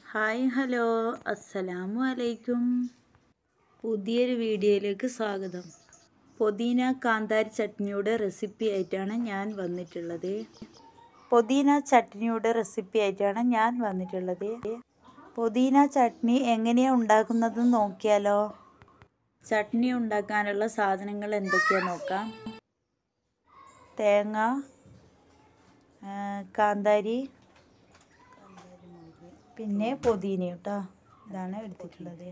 hi hello അസ്സലാമു അലൈക്കും പുതിയൊരു വീഡിയോയിലേക്ക് സ്വാഗതം പുതിന കാന്താരി ചട്നിയുടെ റെസിപ്പി ആയിട്ടാണ് ഞാൻ വന്നിട്ടുള്ളത് പുതിന ചട്നിയുടെ റെസിപ്പി ആയിട്ടാണ് ഞാൻ വന്നിട്ടുള്ളത് പുതിന ചട്നി എങ്ങനെയാണ് ഉണ്ടാക്കുന്നത് നോക്കിയാലോ ചട്നി ഉണ്ടാക്കാനുള്ള സാധനങ്ങൾ എന്തൊക്കെയാണെന്ന് നോക്കാം തേങ്ങ ആ, കാന്താരി പിന്നെ പുതിന കേട്ടോ ഇതാണ് എടുത്തിട്ടുള്ളത്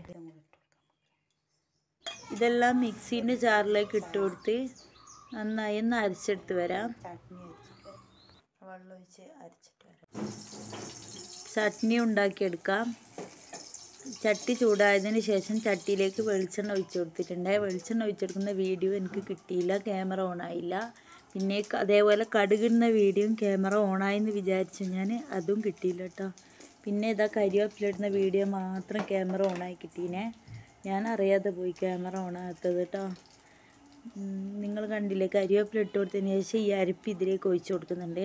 ഇതെല്ലാം മിക്സീൻ്റെ ജാറിലേക്ക് ഇട്ട് കൊടുത്ത് നന്നായി ഒന്ന് അരച്ചെടുത്ത് വരാം വെള്ളം ഒഴിച്ച് അരച്ചിട്ട് വരാം ചട്നി ഉണ്ടാക്കിയെടുക്കാം ചട്ടി ചൂടായതിന് ശേഷം ചട്ടിയിലേക്ക് വെളിച്ചെണ്ണ ഒഴിച്ച് കൊടുത്തിട്ടുണ്ട് വെളിച്ചെണ്ണ ഒഴിച്ചെടുക്കുന്ന വീഡിയോ എനിക്ക് കിട്ടിയില്ല ക്യാമറ ഓണായില്ല പിന്നെ ക- അതേപോലെ കടുകിടുന്ന വീഡിയോയും ക്യാമറ ഓണായെന്ന് വിചാരിച്ചു ഞാൻ അതും കിട്ടിയില്ല കേട്ടോ പിന്നെ ഇതാ കരിവേപ്പിലിടുന്ന വീഡിയോ മാത്രം ക്യാമറ ഓണായി കിട്ടീനെ ഞാൻ അറിയാതെ പോയി ക്യാമറ ഓണാകാത്തത് കേട്ടോ നിങ്ങൾ കണ്ടില്ലേ കരിവേപ്പില ഇട്ട് കൊടുത്തതിന് ശേഷം ഈ അരിപ്പ് ഇതിലേക്ക് ഒഴിച്ച് കൊടുക്കുന്നുണ്ട്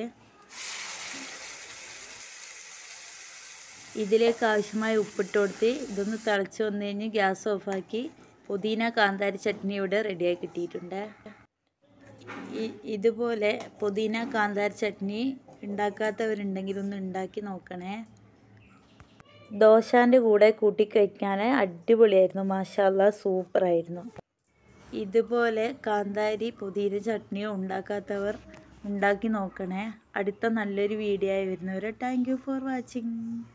ഇതിലേക്ക് ആവശ്യമായ ഉപ്പിട്ട് കൊടുത്ത് ഇതൊന്ന് തിളച്ച് വന്നു കഴിഞ്ഞ് ഗ്യാസ് ഓഫാക്കി പുതിന കാന്താരി ചട്നി ഇവിടെ റെഡിയായി കിട്ടിയിട്ടുണ്ട് ഈ- ഇതുപോലെ പുതിന കാന്താരി ചട്നി ഉണ്ടാക്കാത്തവരുണ്ടെങ്കിൽ ഒന്ന് ഉണ്ടാക്കി നോക്കണേ ദോശാൻ്റെ കൂടെ കൂട്ടി കഴിക്കാൻ അടിപൊളിയായിരുന്നു മാഷാല്ല സൂപ്പറായിരുന്നു ഇതുപോലെ കാന്താരി പുതിന ചട്നിയോ ഉണ്ടാക്കാത്തവർ ഉണ്ടാക്കി നോക്കണേ അടുത്ത നല്ലൊരു വീഡിയോ ആയി വരുന്നവരെ താങ്ക് യു ഫോർ വാച്ചിങ്